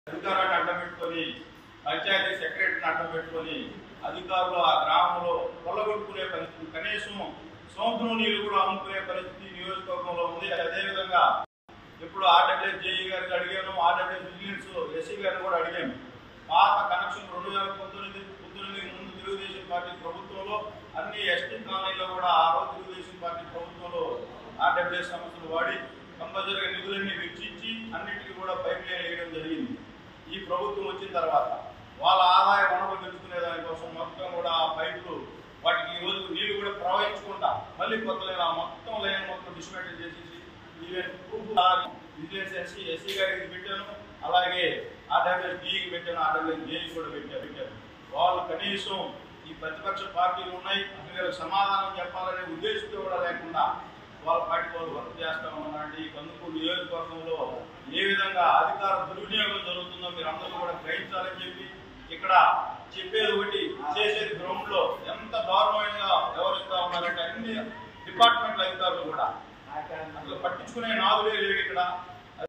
అధికారాన్ని అడ్డం పెట్టుకొని పంచాయతీ సెక్రటరీని అడ్డం పెట్టుకొని అధికారులు ఆ గ్రామంలో కొల్లగొట్టుకునే పరిస్థితి కనీసం సముద్రం నీళ్లు కూడా అమ్ముకునే పరిస్థితి నియోజకవర్గంలో ఉంది అదేవిధంగా ఇప్పుడు ఆర్డబ్ల్యూఎస్ జేఈ గారికి అడిగాను ఆర్డబ్ల్యూఎస్ విజిలెన్స్ ఎస్సీ గారిని కూడా అడిగాను పాత కనెక్షన్ రెండు వేల పంతొమ్మిది పంతొమ్మిది ముందు తెలుగుదేశం పార్టీ ప్రభుత్వంలో అన్ని ఎస్టీ కాలనీలో కూడా ఆ రోజు తెలుగుదేశం పార్టీ ప్రభుత్వంలో ఆర్డబ్ల్యూఎస్ సంస్థలు వాడి కంపల్సరీగా నిధులన్నీ వెచ్చించి అన్నింటికి కూడా పైప్ లైన్ వేయడం జరిగింది ఈ ప్రభుత్వం వచ్చిన తర్వాత వాళ్ళ ఆదాయ వనరులు పెంచుకునే దానికోసం మొత్తం కూడా ఆ పైపులు వాటికి ఈ రోజు నీళ్లు కూడా ప్రవహించకుండా మళ్ళీ కొత్త లైన్ ఆ మొత్తం లైన్ మొత్తం డిస్మెంటల్ చేసేసి even proof vigilance SC SC గారికి పెట్టాను అలాగే ఆర్డబ్ల్యూఎస్ డికి పెట్టాను ఆర్డబ్ల్యూఎస్ జేఈ కూడా పెట్టాను పెట్టాను వాళ్ళు కనీసం ఈ ప్రతిపక్ష పార్టీలు ఉన్నాయి వీళ్ళకి సమాధానం చెప్పాలనే ఉద్దేశంతో కూడా లేకుండా వాళ్ళ పార్టీ వాళ్ళు వర్క్ చేస్తా ఉన్నారండి ఈ కందుకూరు నియోజకవర్గంలో ఏ విధంగా అధికార దుర్వినియోగం జరుగుతుందో మీరు అందరూ కూడా గ్రహించాలని చెప్పి ఇక్కడ చెప్పేది ఒకటి చేసేది గ్రౌండ్ లో ఎంత దారుణంగా వ్యవహరిస్తా ఉన్నారంటే అన్ని డిపార్ట్మెంట్ల అధికారులు కూడా అసలు పట్టించుకునే నాదులే లేవు ఇక్కడ